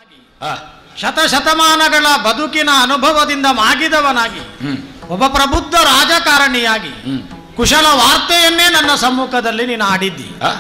ಆ, ಶತಶತಮಾನಗಳ ಬದುಕಿನ ಅನುಭವದಿಂದ ಮಾಗಿದವನಾಗಿ ಹ್ಮ್ ಒಬ್ಬ ಪ್ರಬುದ್ಧ ರಾಜಕಾರಣಿಯಾಗಿ ಹ್ಮ್ ಕುಶಲ ವಾರ್ತೆಯನ್ನೇ ನನ್ನ ಸಮ್ಮುಖದಲ್ಲಿ ನೀನು ಆಡಿದ್ದಿ ಆ,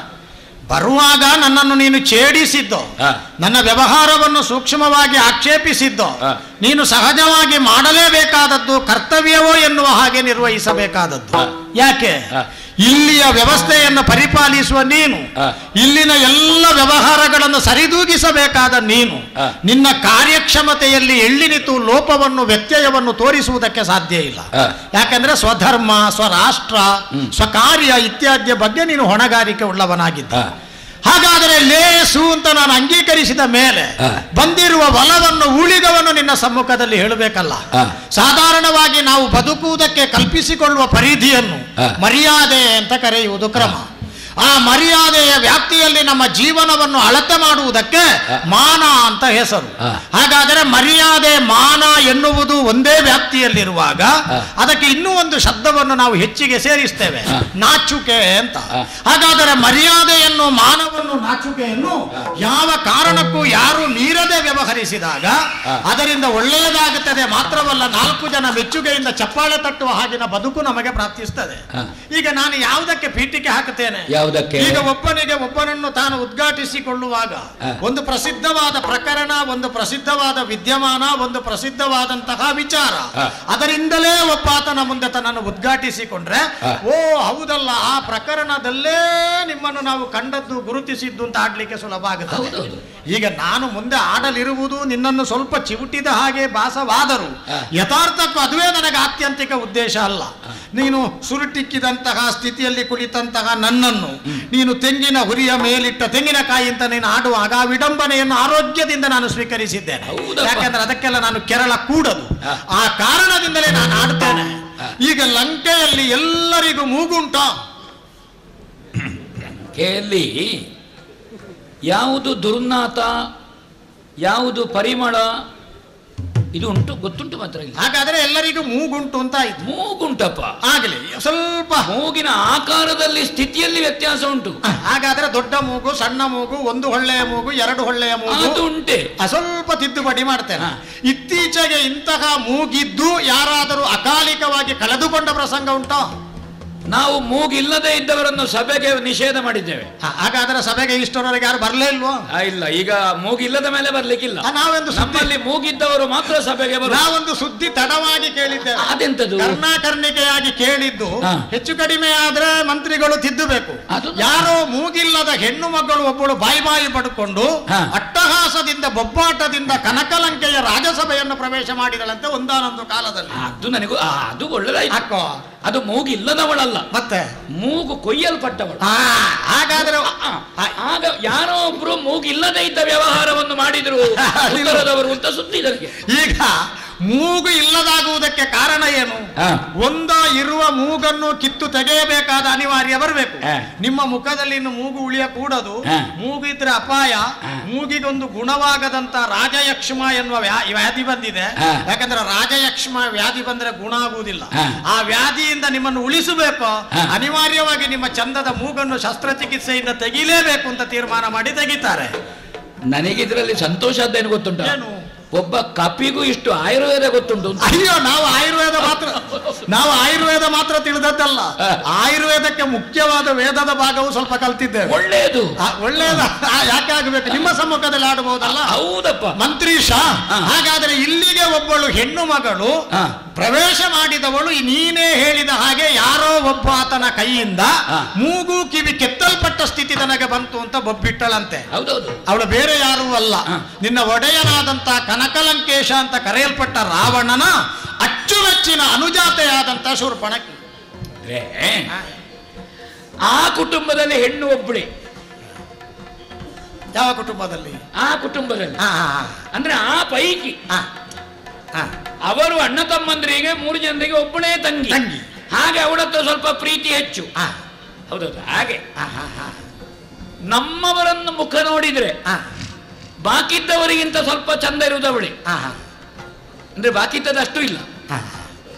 ಬರುವಾಗ ನನ್ನನ್ನು ನೀನು ಛೇಡಿಸಿದ್ದೋ ಆ. ನನ್ನ ವ್ಯವಹಾರವನ್ನು ಸೂಕ್ಷ್ಮವಾಗಿ ಆಕ್ಷೇಪಿಸಿದ್ದೋ ಆ. ನೀನು ಸಹಜವಾಗಿ ಮಾಡಲೇಬೇಕಾದದ್ದು ಕರ್ತವ್ಯವೋ ಎನ್ನುವ ಹಾಗೆ ನಿರ್ವಹಿಸಬೇಕಾದದ್ದು ಆ. ಯಾಕೆ ಆ. ಇಲ್ಲಿಯ ವ್ಯವಸ್ಥೆಯನ್ನು ಪರಿಪಾಲಿಸುವ ನೀನು ಆ. ಇಲ್ಲಿನ ಎಲ್ಲ ವ್ಯವಹಾರಗಳನ್ನು ಸರಿದೂಗಿಸಬೇಕಾದ ನೀನು ಆ. ನಿನ್ನ ಕಾರ್ಯಕ್ಷಮತೆಯಲ್ಲಿ ಎಳ್ಳಿನಿತು ಲೋಪವನ್ನು ವ್ಯತ್ಯಯವನ್ನು ತೋರಿಸುವುದಕ್ಕೆ ಸಾಧ್ಯ ಇಲ್ಲ ಆ. ಯಾಕಂದ್ರೆ ಸ್ವಧರ್ಮ ಸ್ವರಾಷ್ಟ್ರ ಸ್ವಕಾರ್ಯ ಇತ್ಯಾದಿಯ ಬಗ್ಗೆ ನೀನು ಹೊಣೆಗಾರಿಕೆ ಉಳ್ಳವನಾಗಿದ್ದ ಆ. ಹಾಗಾದರೆ ಲೇಸು ಅಂತ ನಾನು ಅಂಗೀಕರಿಸಿದ ಮೇಲೆ ಆ. ಬಂದಿರುವ ಒಲವನ್ನು ಉಳಿಗವನ್ನು ನಿನ್ನ ಸಮ್ಮುಖದಲ್ಲಿ ಹೇಳಬೇಕಲ್ಲ ಆ. ಸಾಧಾರಣವಾಗಿ ನಾವು ಬದುಕುವುದಕ್ಕೆ ಕಲ್ಪಿಸಿಕೊಳ್ಳುವ ಪರಿಧಿಯನ್ನು ಆ. ಮರ್ಯಾದೆ ಅಂತ ಕರೆಯುವುದು ಕ್ರಮ ಆ ಮರ್ಯಾದೆಯ ವ್ಯಾಪ್ತಿಯಲ್ಲಿ ನಮ್ಮ ಜೀವನವನ್ನು ಅಳತೆ ಮಾಡುವುದಕ್ಕೆ ಆ. ಮಾನ ಅಂತ ಹೆಸರು ಆ. ಹಾಗಾದರೆ ಮರ್ಯಾದೆ ಮಾನ ಎನ್ನುವುದು ಒಂದೇ ವ್ಯಾಪ್ತಿಯಲ್ಲಿರುವಾಗ ಆ. ಅದಕ್ಕೆ ಇನ್ನೂ ಒಂದು ಶಬ್ದವನ್ನು ನಾವು ಹೆಚ್ಚಿಗೆ ಸೇರಿಸ್ತೇವೆ ಆ. ನಾಚುಕೆ ಅಂತ ಆ. ಹಾಗಾದರೆ ಮರ್ಯಾದೆಯನ್ನು ಮಾನವನ್ನು ನಾಚುಕೆಯನ್ನು ಯಾವ ಕಾರಣಕ್ಕೂ ಯಾರು ಮೀರದೆ ವ್ಯವಹರಿಸಿದಾಗ ಆ. ಅದರಿಂದ ಒಳ್ಳೆಯದಾಗುತ್ತದೆ ಮಾತ್ರವಲ್ಲ ನಾಲ್ಕು ಜನ ಮೆಚ್ಚುಗೆಯಿಂದ ಚಪ್ಪಾಳೆ ತಟ್ಟುವ ಹಾಗಿನ ಬದುಕು ನಮಗೆ ಪ್ರಾಪ್ತಿಸ್ತದೆ ಆ. ಈಗ ನಾನು ಯಾವುದಕ್ಕೆ ಪೀಠಿಕೆ ಹಾಕುತ್ತೇನೆ ಯಾವುದಕ್ಕೆ ಈಗ ಒಬ್ಬನಿಗೆ ಒಬ್ಬನನ್ನು ತಾನು ಉದ್ಘಾಟಿಸಿಕೊಳ್ಳುವಾಗ ಆ. ಒಂದು ಪ್ರಸಿದ್ಧವಾದ ಪ್ರಕರಣ ಒಂದು ಪ್ರಸಿದ್ಧವಾದ ವಿದ್ಯಮಾನ ಒಂದು ಪ್ರಸಿದ್ಧವಾದಂತಹ ವಿಚಾರ ಆ. ಅದರಿಂದಲೇ ಒಬ್ಬಾತನ ಮುಂದೆ ತನ್ನನ್ನು ಉದ್ಘಾಟಿಸಿಕೊಂಡ್ರೆ ಆ. ಓ ಹೌದಲ್ಲ ಆ ಪ್ರಕರಣದಲ್ಲೇ ನಿಮ್ಮನ್ನು ನಾವು ಕಂಡದ್ದು ಗುರುತಿಸಿದ್ದು ಅಂತ ಆಡ್ಲಿಕ್ಕೆ ಸುಲಭ ಆಗುತ್ತದೆ ಹೌದೌದು. ಈಗ ನಾನು ಮುಂದೆ ಆಡಲಿರುವುದು ನಿನ್ನನ್ನು ಸ್ವಲ್ಪ ಚಿವುಟಿದ ಹಾಗೆ ಭಾಸವಾದರು ಆ. ಯಥಾರ್ಥಕ್ಕೂ ಅದುವೇ ನನಗೆ ಆತ್ಯಂತಿಕ ಉದ್ದೇಶ ಅಲ್ಲ ನೀನು ಸುರುಟಿಕ್ಕಿದಂತಹ ಸ್ಥಿತಿಯಲ್ಲಿ ಕುಳಿತಂತಹ ನನ್ನನ್ನು ನೀನು ತೆಂಗಿನ ಹುರಿಯ ಮೇಲಿಟ್ಟ ತೆಂಗಿನಕಾಯಿ ಅಂತ ನೀನು ಆಡುವಾಗ ಆ ವಿಡಂಬನೆಯನ್ನು ಆರೋಗ್ಯದಿಂದ ನಾನು ಸ್ವೀಕರಿಸಿದ್ದೇನೆ ಹೌದಪ್ಪ. ಯಾಕಂದ್ರೆ ಅದಕ್ಕೆಲ್ಲ ನಾನು ಕೆರಳ ಕೂಡದು ಆ. ಆ ಕಾರಣದಿಂದಲೇ ನಾನು ಆಡ್ತೇನೆ ಆ. ಈಗ ಲಂಕೆಯಲ್ಲಿ ಎಲ್ಲರಿಗೂ ಮೂಗುಂಟ ಲಂಕೆಯಲ್ಲಿ ಯಾವುದು ದುರ್ನಾತ ಯಾವುದು ಪರಿಮಳ ಇದು ಉಂಟು ಗೊತ್ತುಂಟು ಮಾತ್ರ ಇಲ್ಲಿ. ಹಾಗಾದ್ರೆ ಎಲ್ಲರಿಗೂ ಮೂಗುಂಟು ಅಂತ ಆಯ್ತು ಮೂಗುಂಟಪ್ಪ ಆಗಲಿ ಸ್ವಲ್ಪ ಮೂಗಿನ ಆಕಾರದಲ್ಲಿ ಸ್ಥಿತಿಯಲ್ಲಿ ವ್ಯತ್ಯಾಸ ಉಂಟು ಹಾಗಾದ್ರೆ ದೊಡ್ಡ ಮೂಗು ಸಣ್ಣ ಮೂಗು ಒಂದು ಹೊಳ್ಳೆಯ ಮೂಗು ಎರಡು ಹೊಳ್ಳೆಯ ಮೂಗು ಅದು ಉಂಟೆ ಆ, ಸ್ವಲ್ಪ ತಿದ್ದುಪಡಿ ಮಾಡ್ತೇನೆ ಹಾ. ಇತ್ತೀಚೆಗೆ ಇಂತಹ ಮೂಗಿದ್ದು ಯಾರಾದರೂ ಅಕಾಲಿಕವಾಗಿ ಕಳೆದುಕೊಂಡ ಪ್ರಸಂಗ ಉಂಟೋ ನಾವು ಮೂಗಿಲ್ಲದೆ ಇದ್ದವರನ್ನು ಸಭೆಗೆ ನಿಷೇಧ ಮಾಡಿದ್ದೇವೆ ಹಾ, ಹಾಗಾದ್ರೆ ಸಭೆಗೆ ಇಷ್ಟರವರೆಗೆ ಯಾರು ಬರಲೇ ಇಲ್ವೋ ಆ, ಇಲ್ಲ ಈಗ ಮೂಗಿಲ್ಲದ ಮೇಲೆ ಬರ್ಲಿಕ್ಕಿಲ್ಲ ಆ, ನಾವೊಂದು ಸುದ್ದಿ ನಮ್ಮಲ್ಲಿ ಮೂಗಿದ್ದವರು ಮಾತ್ರ ಸಭೆಗೆ ಬರು ನಾವೊಂದು ಸುದ್ದಿ ತಡವಾಗಿ ಕೇಳಿದ್ದೇವೆ ಅದೆಂತದು ಕರ್ಣಾಕರ್ಣಿಕೆಯಾಗಿ ಕೇಳಿದ್ದು ಹಾ. ಹೆಚ್ಚು ಕಡಿಮೆ ಆದ್ರೆ ಮಂತ್ರಿಗಳು ತಿದ್ದಬೇಕು ಅದು- ಯಾರೋ ಮೂಗಿಲ್ಲದ ಹೆಣ್ಣು ಮಗಳು ಒಬ್ಬಳು ಬಾಯಿ ಬಾಯಿ ಪಡ್ಕೊಂಡು ಹಾ. ಅಟ್ಟಹಾಸದಿಂದ ಬೊಬ್ಬಾಟದಿಂದ ಕನಕಲಂಕೆಯ ರಾಜಸಭೆಯನ್ನು ಪ್ರವೇಶ ಮಾಡಿದಳಂತೆ ಒಂದಾನೊಂದು ಕಾಲದಲ್ಲಿ ಅದು ನನಗೂ ಆ, ಅದು ಒಳ್ಳೆದಾಯ್ತು ಹಾಕೋ ಅದು ಮೂಗಿಲ್ಲದವಳಲ್ಲ ಮತ್ತೆ ಮೂಗು ಕೊಯ್ಯಲ್ಪಟ್ಟವಳು ಆ, ಹಾಗಾದ್ರೆ ಆ, ಆ, ಆಗ ಯಾರೋ ಒಬ್ರು ಮೂಗಿಲ್ಲದೆ ಇದ್ದ ವ್ಯವಹಾರವನ್ನು ಮಾಡಿದ್ರು ಉತ್ತರದವರು ಅಂತ ಸುದ್ದಿ ನನಗೆ ಈಗ ಮೂಗು ಇಲ್ಲದಾಗುವುದಕ್ಕೆ ಕಾರಣ ಏನು ಹಾ. ಒಂದ ಇರುವ ಮೂಗನ್ನು ಕಿತ್ತು ತೆಗೆಯಬೇಕಾದ ಅನಿವಾರ್ಯ ಬರಬೇಕು ಹಾ. ನಿಮ್ಮ ಮುಖದಲ್ಲಿ ಇನ್ನು ಮೂಗು ಉಳಿಯ ಕೂಡದು ಹಾ. ಮೂಗು ಇದ್ರೆ ಅಪಾಯ ಹಾ. ಮೂಗಿಗೊಂದು ಗುಣವಾಗದಂತ ರಾಜಯಕ್ಷಮ ಎನ್ನುವ ವ್ಯಾ- ವ್ಯಾಧಿ ಬಂದಿದೆ ಹಾ. ಯಾಕಂದ್ರೆ ರಾಜಯಕ್ಷಮ ವ್ಯಾಧಿ ಬಂದ್ರೆ ಗುಣ ಆಗುವುದಿಲ್ಲ ಹಾ. ಆ ವ್ಯಾಧಿಯಿಂದ ನಿಮ್ಮನ್ನು ಉಳಿಸಬೇಕು ಹಾ. ಅನಿವಾರ್ಯವಾಗಿ ನಿಮ್ಮ ಚಂದದ ಮೂಗನ್ನು ಶಸ್ತ್ರಚಿಕಿತ್ಸೆಯಿಂದ ತೆಗಿಲೇಬೇಕು ಅಂತ ತೀರ್ಮಾನ ಮಾಡಿ ತೆಗಿತಾರೆ ನನಗೆ ಇದರಲ್ಲಿ ಸಂತೋಷ ಅದೇನು ಗೊತ್ತುಂಟ ಏನು? ಒಬ್ಬ ಕಪಿಗೂ ಇಷ್ಟು ಆಯುರ್ವೇದ ಗೊತ್ತುಂಟು ಅಂತ ಅಯ್ಯೋ ನಾವು ಆಯುರ್ವೇದ ಮಾತ್ರ ನಾವು ಆಯುರ್ವೇದ ಮಾತ್ರ ತಿಳಿದದ್ದಲ್ಲ ಹಾ. ಆಯುರ್ವೇದಕ್ಕೆ ಮುಖ್ಯವಾದ ವೇದದ ಭಾಗವು ಸ್ವಲ್ಪ ಕಲ್ತಿದ್ದೇವೆ ಒಳ್ಳೆಯದು ಆ, ಒಳ್ಳೆಯದ ಆ, ಯಾಕೆ ಆಗಬೇಕು ನಿಮ್ಮ ಸಮ್ಮುಖದಲ್ಲಿ ಆಡಬಹುದಲ್ಲ ಹೌದಪ್ಪ ಮಂತ್ರೀಶ ಹಾ. ಹಾಗಾದ್ರೆ ಇಲ್ಲಿಗೆ ಒಬ್ಬಳು ಹೆಣ್ಣು ಮಗಳು ಹಾ. ಪ್ರವೇಶ ಮಾಡಿದವಳು ಈ ನೀನೇ ಹೇಳಿದ ಹಾಗೆ ಯಾರೋ ಒಬ್ಬ ಆತನ ಕೈಯಿಂದ ಹಾ. ಮೂಗು ಕಿವಿ ಕೆತ್ತಲ್ಪಟ್ಟ ಸ್ಥಿತಿ ನನಗೆ ಬಂತು ಅಂತ ಬೊಬ್ಬಿಟ್ಟಳಂತೆ ಹೌದೌದು ಅವಳು ಬೇರೆ ಯಾರೂ ಅಲ್ಲ ಹಾ. ನಿನ್ನ ಒಡೆಯನಾದಂತ ಕನಕಲಂಕೇಶ ಅಂತ ಕರೆಯಲ್ಪಟ್ಟ ರಾವಣನ ಅಚ್ಚುಮೆಚ್ಚಿನ ಅನುಜಾತೆಯಾದಂತ ಶೂರ್ಪಣಕಿ ಅಂದ್ರೆ ಆ ಕುಟುಂಬದಲ್ಲಿ ಹೆಣ್ಣು ಒಬ್ಬಳೆ ಯಾವ ಕುಟುಂಬದಲ್ಲಿ ಆ ಕುಟುಂಬದಲ್ಲಿ ಹಾ ಹಾ ಅಂದ್ರೆ ಆ ಪೈಕಿ ಹಾ ಹಾ ಅವರು ಅಣ್ಣ ತಮ್ಮಂದರಿಗೆ ಮೂರು ಜನರಿಗೆ ಒಬ್ಬಳೇ ತಂಗಿ ತಂಗಿ. ಹಾಗೆ ಅವಳತ್ರ ಸ್ವಲ್ಪ ಪ್ರೀತಿ ಹೆಚ್ಚು ಹಾ ಹೌದೌದು ಹಾಗೆ ಹಾ ಹಾ ಹಾ ನಮ್ಮವರನ್ನು ಮುಖ ನೋಡಿದ್ರೆ ಹಾ ಬಾಕಿದ್ದವರಿಗಿಂತ ಸ್ವಲ್ಪ ಚಂದ ಇರುವುದು ಅವಳೆ ಹಾ ಹಾ ಅಂದ್ರೆ ಬಾಕಿದ್ದದಷ್ಟು ಇಲ್ಲ ಹಾ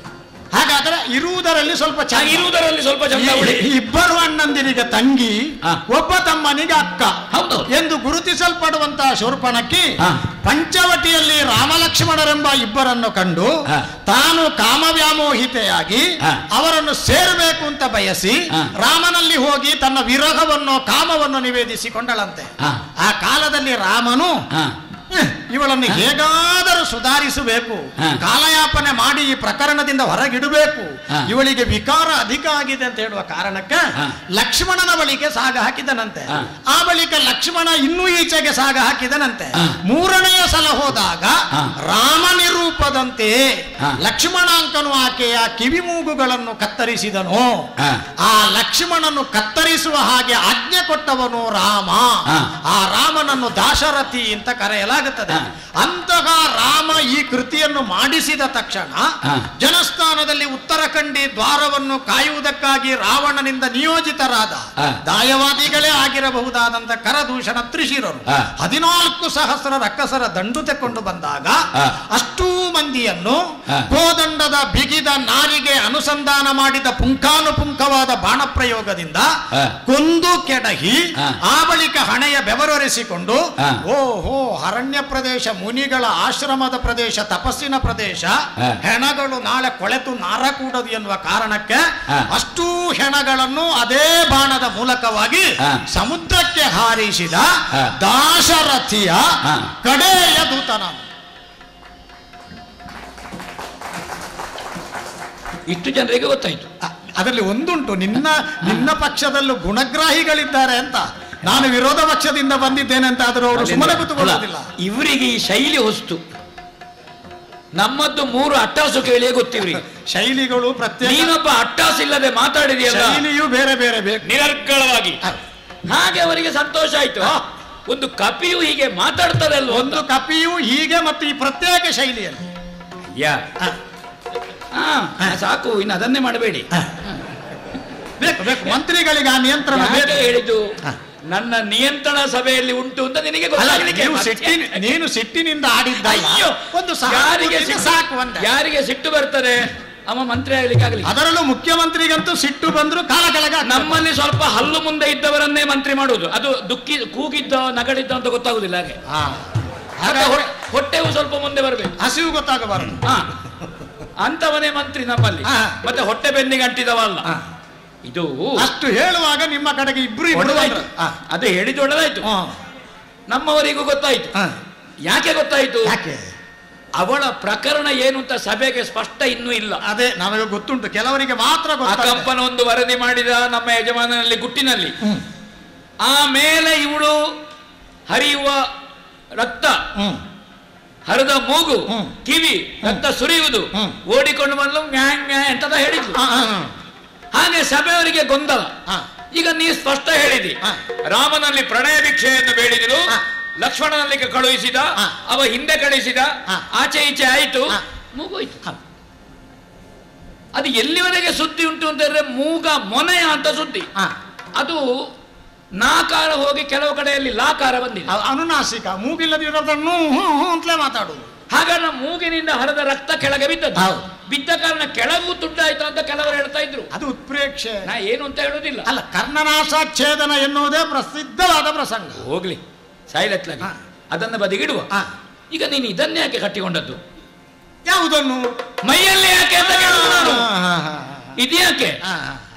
ಹಾಗಾದ್ರೆ ಇರುವುದರಲ್ಲಿ ಸ್ವಲ್ಪ ಹಾಗೆ ಚೆನ್ನಾಗಿ ಇರುವುದರಲ್ಲಿ ಸ್ವಲ್ಪ ಚಂದ ಉಳಿ ಇಬ್ಬರು ಅಣ್ಣಂದಿರಿಗೆ ತಂಗಿ ಹಾ. ಒಬ್ಬ ತಮ್ಮನಿಗೆ ಅಕ್ಕ ಹೌದು. ಎಂದು ಗುರುತಿಸಲ್ಪಡುವಂತಹ ಶೂರ್ಪಣಕ್ಕಿ ಹಾ. ಪಂಚವಟಿಯಲ್ಲಿ ರಾಮಲಕ್ಷ್ಮಣರೆಂಬ ಇಬ್ಬರನ್ನು ಕಂಡು ಹಾ. ತಾನು ಕಾಮವ್ಯಾಮೋಹಿತೆಯಾಗಿ ಹಾ. ಅವರನ್ನು ಸೇರಬೇಕು ಅಂತ ಬಯಸಿ ಹಾ. ರಾಮನಲ್ಲಿ ಹೋಗಿ ತನ್ನ ವಿರಹವನ್ನು ಕಾಮವನ್ನು ನಿವೇದಿಸಿಕೊಂಡಳಂತೆ ಹಾ. ಆ ಕಾಲದಲ್ಲಿ ರಾಮನು ಹಾ "ಹ್ಮ್, ಇವಳನ್ನು ಹೇಗಾದರೂ ಸುಧಾರಿಸಬೇಕು ಹಾ. ಕಾಲಯಾಪನೆ ಮಾಡಿ ಈ ಪ್ರಕರಣದಿಂದ ಹೊರಗಿಡಬೇಕು ಹಾ. ಇವಳಿಗೆ ವಿಕಾರ ಅಧಿಕ ಆಗಿದೆ ಅಂತ ಹೇಳುವ ಕಾರಣಕ್ಕೆ ಹಾ. ಲಕ್ಷ್ಮಣನ ಬಳಿಗೆ ಸಾಗ ಹಾಕಿದನಂತೆ ಹಾ. ಆ ಬಳಿಕ ಲಕ್ಷ್ಮಣ ಇನ್ನೂ ಈಚೆಗೆ ಸಾಗ ಹಾಕಿದನಂತೆ ಹಾ. ಮೂರನೆಯ ಸಲ ಹೋದಾಗ ಹಾ. ರಾಮನಿರೂಪದಂತೆ ಹಾ. ಲಕ್ಷ್ಮಣಾಂಕನು ಆಕೆಯ ಕಿವಿ ಮೂಗುಗಳನ್ನು ಕತ್ತರಿಸಿದನು ಹಾ. ಆ ಲಕ್ಷ್ಮಣನು ಕತ್ತರಿಸುವ ಹಾಗೆ ಆಜ್ಞೆ ಕೊಟ್ಟವನು ರಾಮ ಹಾ. ಆ ರಾಮನನ್ನು ದಾಶರಥಿ ಅಂತ ಕರೆಯಲಾಗುತ್ತದೆ ಹಾ. ಅಂತಹ ರಾಮ ಈ ಕೃತಿಯನ್ನು ಮಾಡಿಸಿದ ತಕ್ಷಣ ಹಾ. ಜನಸ್ಥಾನದಲ್ಲಿ ಉತ್ತರಖಂಡಿ ದ್ವಾರವನ್ನು ಕಾಯುವುದಕ್ಕಾಗಿ ರಾವಣನಿಂದ ನಿಯೋಜಿತರಾದ ಹಾ. ದಾಯವಾದಿಗಳೇ ಆಗಿರಬಹುದಾದಂತ ಕರದೂಷಣ ತ್ರಿಶಿರರು ಹಾ. ಹದಿನಾಲ್ಕು ಸಹಸ್ರ ರಕ್ಕಸರ ದಂಡು ತೆಕ್ಕೊಂಡು ಬಂದಾಗ ಹಾ. ಅಷ್ಟೂ ಮಂದಿಯನ್ನು ಹಾ. ಕೋದಂಡದ ಬಿಗಿದ ನಾರಿಗೆ ಅನುಸಂಧಾನ ಮಾಡಿದ ಪುಂಖಾನುಪುಂಖವಾದ ಬಾಣ ಪ್ರಯೋಗದಿಂದ ಹಾ. ಕೊಂದು ಕೆಡಹಿ ಹಾ. ಆ ಬಳಿಕ ಹಣೆಯ ಬೆವರೊರೆಸಿಕೊಂಡು ಹಾ. ಓಹೋ ಅರಣ್ಯ ಪ್ರದೇಶ ಮುನಿಗಳ ಆಶ್ರಮದ ಪ್ರದೇಶ ತಪಸ್ಸಿನ ಪ್ರದೇಶ ಹಾ. ಹೆಣಗಳು ನಾಳೆ ಕೊಳೆತು ನಾರ ಕೂಡದು ಎನ್ನುವ ಕಾರಣಕ್ಕೆ ಹಾ. ಅಷ್ಟೂ ಹೆಣಗಳನ್ನು ಅದೇ ಬಾಣದ ಮೂಲಕವಾಗಿ ಹಾ. ಸಮುದ್ರಕ್ಕೆ ಹಾರಿಸಿದ ಹಾ. ದಾಶರಥಿಯ ಹಾ. ಕಡೆಯ ದೂತನ ಇಷ್ಟು ಜನರಿಗೆ ಗೊತ್ತಾಯ್ತು ಅ- ಅದರಲ್ಲಿ ಒಂದುಂಟು ನಿನ್ನ ನಿನ್ನ ಪಕ್ಷದಲ್ಲೂ ಗುಣಗ್ರಾಹಿಗಳಿದ್ದಾರೆ ಅಂತ ನಾನು ವಿರೋಧ ಪಕ್ಷದಿಂದ ಬಂದಿದ್ದೇನೆ ಅಂತ ಆದರೂ ಅವರು ಸುಮ್ಮನೆ ಕೂತ್ಕೊಳ್ಳೋದಿಲ್ಲ ಇವರಿಗೆ ಈ ಶೈಲಿ ಹೊಸ್ತು ನಮ್ಮದ್ದು ಮೂರು ಅಟ್ಟಾಸು ಕೇಳಿಯೇ ಗೊತ್ತಿವ್ರಿಗೆ ಶೈಲಿಗಳು ಪ್ರತ್ಯೇಕ ನೀನೊಬ್ಬ ಅಟ್ಟಾಸ್ ಇಲ್ಲದೆ ಮಾತಾಡಿದೆಯಲ್ಲ ಶೈಲಿಯು ಬೇರೆ ಬೇರೆ ಬೇಕು ನಿರರ್ಗಳವಾಗಿ ಹ. ಹಾಗೆ ಅವರಿಗೆ ಸಂತೋಷ ಆಯ್ತು ಹಾ. ಒಂದು ಕಪಿಯು ಹೀಗೆ ಮಾತಾಡ್ತಾರೆ ಅಲ್ವ ಒಂದು ಕಪಿಯು ಹೀಗೆ ಮತ್ತು ಈ ಪ್ರತ್ಯೇಕ ಶೈಲಿಯಲ್ಲಿ ಯಾ ಹ. ಹಾ ಸಾಕು ಇನ್ನು ಅದನ್ನೇ ಮಾಡಬೇಡಿ ಬೇಕು ಬೇಕು ಮಂತ್ರಿಗಳಿಗೆ ಆ ನಿಯಂತ್ರಣ ಯಾಕೆ ಬೇಕು ಹೇಳಿದ್ದು ಹ. ನನ್ನ ನಿಯಂತ್ರಣ ಸಭೆಯಲ್ಲಿ ಉಂಟು ಅಂತ ನಿನಗೆ ಅಲ್ಲ ಗೊತ್ತಾಗ್ಲಿಕ್ಕೆ ನೀವು ಮತ್ತೆ. ಸಿಟ್ಟಿನ ನೀನು ಸಿಟ್ಟಿನಿಂದ ಆಡಿದ್ದಲ್ಲ ಅಯ್ಯೋ, ಒಂದು ಯಾರಿಗೆ ಸಹಾನುಭೂತಿಗೆ ಸಿಟ್ಟು- ಸಾಕು ಒಂದೇ ಯಾರಿಗೆ ಸಿಟ್ಟು ಬರ್ತದೆ ಅವ ಮಂತ್ರಿ ಆಗ್ಲಿಕ್ಕೆ ಆಗಲಿ ಅದರಲ್ಲೂ ಮುಖ್ಯಮಂತ್ರಿಗಂತೂ ಸಿಟ್ಟು ಬಂದ್ರು ಕಾಲ ಕೆಳಗೆ ಆಗ್ತದೆ. ನಮ್ಮಲ್ಲಿ ಸ್ವಲ್ಪ ಹಲ್ಲು ಮುಂದೆ ಇದ್ದವರನ್ನೇ ಮಂತ್ರಿ ಮಾಡುವುದು ಅದು ದುಃಖಿ ಕೂಗಿದ್ದ ನಗಡಿದ್ದ ಅಂತ ಗೊತ್ತಾಗುದಿಲ್ಲ ಹಾಗೆ ಹಾ. ಮತ್ತೆ ಹಾಗಾದ್ರೆ ಹೊ- ಹೊಟ್ಟೆವು ಸ್ವಲ್ಪ ಮುಂದೆ ಬರಬೇಕು ಹಸಿವು ಗೊತ್ತಾಗಬಾರದು ಹಾ ಅಂತವನೇ ಮಂತ್ರಿ ನಮ್ಮಲ್ಲಿ ಹಾ. ಮತ್ತೆ ಹೊಟ್ಟೆ ಬೆನ್ನಿಗೆ ಅಂಟಿದವಲ್ಲ ಹಾ. ಇದು ಅಷ್ಟು ಹೇಳುವಾಗ ನಿಮ್ಮ ಕಡೆಗೆ ಇಬ್ರು ಇಬ್ರು ಒಳ್ಳೆದಾಯ್ತು ಬಂದ್ರು. ಹಾ. ಅದೇ ಹೇಳಿದ್ದು ಒಳ್ಳೆದಾಯ್ತು ಹಾ. ನಮ್ಮವರಿಗೂ ಗೊತ್ತಾಯ್ತು ಹಾ. ಯಾಕೆ ಗೊತ್ತಾಯ್ತು ಯಾಕೆ ಅವಳ ಪ್ರಕರಣ ಏನು ಅಂತ ಸಭೆಗೆ ಸ್ಪಷ್ಟ ಇನ್ನೂ ಇಲ್ಲ ಅದೇ ನಮಗೆ ಗೊತ್ತುಂಟು ಕೆಲವರಿಗೆ ಮಾತ್ರ ಆ ಗೊತ್ತಾಗ್ತದೆ. ಕಂಪನ ಒಂದು ವರದಿ ಮಾಡಿದ ನಮ್ಮ ಯಜಮಾನನಲ್ಲಿ ಗುಟ್ಟಿನಲ್ಲಿ ಹ್ಮ್. ಆಮೇಲೆ ಇವಳು ಹರಿಯುವ ರಕ್ತ ಹ್ಮ್. ಹರಿದ ಮೂಗು ಹ್ಮ್. ಕಿವಿ ರಕ್ತ ಸುರಿಯುವುದು ಹ್ಮ್. ಓಡಿಕೊಂಡು ಬಂದು ಮ್ಯಾಂ ಮ್ಯಾ ಎಂತದ ಹೇಳಿದ್ಲು ಹಾ, ಹಾ, ಹಾ. ಹಾಗೆ ಸಭೆಯವರಿಗೆ ಗೊಂದಲ ಹಾ. ಈಗ ನೀ ಸ್ಪಷ್ಟ ಹೇಳಿದಿ ಹಾ. ರಾಮನಲ್ಲಿ ಪ್ರಣಯ ಭಿಕ್ಷೆಯನ್ನು ಬೇಡಿದರು ಹಾ. ಲಕ್ಷ್ಮಣನಲ್ಲಿ ಕಳುಹಿಸಿದ ಹಾ. ಅವ ಹಿಂದೆ ಕಳಿಸಿದ ಹಾ. ಆಚೆ ಈಚೆ ಆಯ್ತು ಹಾ. ಮೂಗೋಯ್ತು ಹಾ. ಅದು ಎಲ್ಲಿವರೆಗೆ ಸುದ್ದಿ ಉಂಟು ಅಂತ ಹೇಳಿದ್ರೆ ಮೂಗ ಮೊನೆಯ ಅಂತ ಸುದ್ದಿ ಹಾ. ಅದು ನಾಕಾರ ಹೋಗಿ ಕೆಲವು ಕಡೆಯಲ್ಲಿ ಲಾಕಾರ ಬಂದಿದೆ ಅ- ಅನುನಾಸಿಕ ಮೂಗಿಲ್ಲದಿರೋದನ್ನು ಹ್ಞೂ ಹ್ಞೂ ಅಂತಲೇ ಮಾತಾಡುದು ಹಾಗಾದ್ರೆ ಮೂಗಿನಿಂದ ಹರಿದ ರಕ್ತ ಕೆಳಗೆ ಬಿದ್ದದ್ದು ಹೌದು. ಬಿದ್ದ ಕಾರಣ ಕೆಳಗೂ ತುಂಡಾಯ್ತು ಅಂತ ಕೆಲವರು ಹೇಳ್ತಾ ಇದ್ರು ಅದು ಉತ್ಪ್ರೇಕ್ಷೆ ನಾ ಏನು ಅಂತ ಹೇಳುದಿಲ್ಲ ಅಲ್ಲ ಕರ್ಣನಾಶಾಚ್ಛೇದನ ಎನ್ನುವುದೇ ಪ್ರಸಿದ್ಧವಾದ ಪ್ರಸಂಗ ಹೋಗ್ಲಿ ಸೈಲೆತ್ಲಾಗಿ ಹಾ. ಅದನ್ನ ಬದಿಗಿಡುವ ಹಾ. ಈಗ ನೀನು ಇದನ್ನೇ ಯಾಕೆ ಕಟ್ಟಿಕೊಂಡದ್ದು ಯಾವುದನ್ನು ಮೈಯಲ್ಲಿ ಯಾಕೆ ಅಂತ ಕೇಳುದು ನಾನು ಹಾ, ಹಾ, ಹಾ, ಇದ್ಯಾಕೆ ಹಾ, ಹಾ.